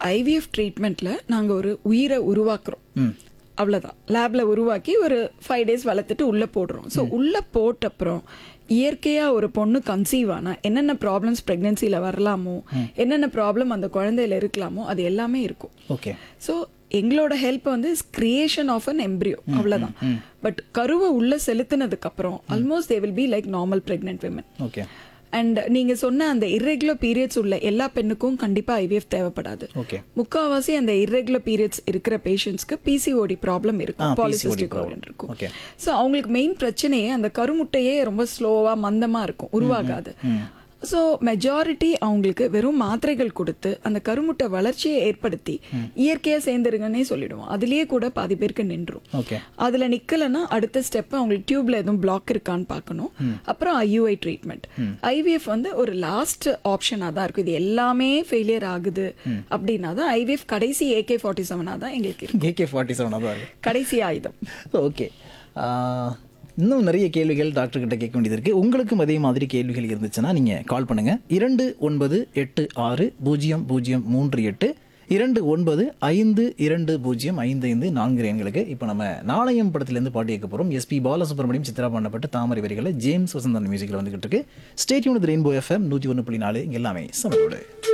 IVF ட்ரீட்மெண்ட்ல நாங்க ஒரு உயிரை உருவாக்குறோம் அவ்வளவுதான் லேப்ல உருவாக்கி ஒரு ஃபைவ் டேஸ் வளர்த்துட்டு உள்ள போடுறோம் ஸோ உள்ள போட்ட அப்புறம் இயற்கையா ஒரு பொண்ணு கன்சீவ் ஆனா என்னென்ன ப்ராப்ளம்ஸ் பிரெக்னன்சில வரலாமோ என்னென்ன ப்ராப்ளம் அந்த குழந்தையில இருக்கலாமோ அது எல்லாமே இருக்கும் ஓகே ஸோ எங்களோட ஹெல்ப் வந்து கிரியேஷன் ஆஃப் அன் எம்ப்ரியோ அவ்வளவுதான் பட் கருவை உள்ள செலுத்தினதுக்கு அப்புறம் almost they will be like normal pregnant women okay and நீங்க சொன்ன அந்த irregular பீரியட்ஸ் உள்ள எல்லா பெண்ணுக்கும் கண்டிப்பா ஐவிஎஃப் தேவைப்படாது ஓகே முக்காவாசி அந்த irregular பீரியட்ஸ் இருக்கிற பேஷண்ட்ஸ்க்கு பிசிஓடி ப்ராப்ளம் இருக்கும் பாலிசிஸ்டிக் ஓவரியன் இருக்கும் ஓகே ஸோ அவங்களுக்கு மெயின் பிரச்சனையே அந்த கருமுட்டையே ரொம்ப ஸ்லோவா மந்தமா இருக்கும் உருவாகாது ஸோ மெஜாரிட்டி அவங்களுக்கு வெறும் மாத்திரைகள் கொடுத்து அந்த கருமுட்டை வளர்ச்சியை ஏற்படுத்தி இயற்கையா சேர்ந்துருங்கன்னே சொல்லிடுவோம் அதுலயே கூட பாதி பேருக்கு நின்றும் ஓகே அதுல நிக்கலன்னா அடுத்த ஸ்டெப் அவங்களுக்கு டியூப்ல எதுவும் பிளாக் இருக்கான்னு பார்க்கணும் அப்புறம் ஐயூஐ ட்ரீட்மெண்ட் ஐவிஎஃப் வந்து ஒரு லாஸ்ட் ஆப்ஷனா தான் இருக்கும் இது எல்லாமே ஃபெயிலியர் ஆகுது அப்படின்னா தான் ஐவிஎஃப் கடைசி ஏகே ஃபார்ட்டி செவனா தான் எங்களுக்கு இருக்கு ஏகே ஃபார்ட்டி செவனாக தான் இருக்கு கடைசி ஆயுதம் ஓகே இன்னும் நிறைய கேள்விகள் டாக்டர் கிட்ட கேட்க வேண்டியது இருக்குது உங்களுக்கும் அதே மாதிரி கேள்விகள் இருந்துச்சுன்னா நீங்கள் கால் பண்ணுங்கள் இரண்டு ஒன்பது எட்டு ஆறு பூஜ்ஜியம் பூஜ்ஜியம் மூன்று எட்டு இரண்டு ஒன்பது ஐந்து இரண்டு பூஜ்ஜியம் ஐந்து ஐந்து நான்கு எண்களுக்கு இப்போ நம்ம நாளையம் படத்துலேருந்து பாட்டு கேட்க போகிறோம் எஸ்பி பாலசுப்ரமணியம் சித்ரா பண்ணப்பட்ட தாமரை வரிகளை ஜேம்ஸ் வசந்தன் மியூசிக்கில் வந்துகிட்டு இருக்கு ஸ்டேட்யூன் ரெயின்போ எஃப்எம் நூற்றி ஒன்று புள்ளி நாலு இங்க எல்லாமே சமரோடு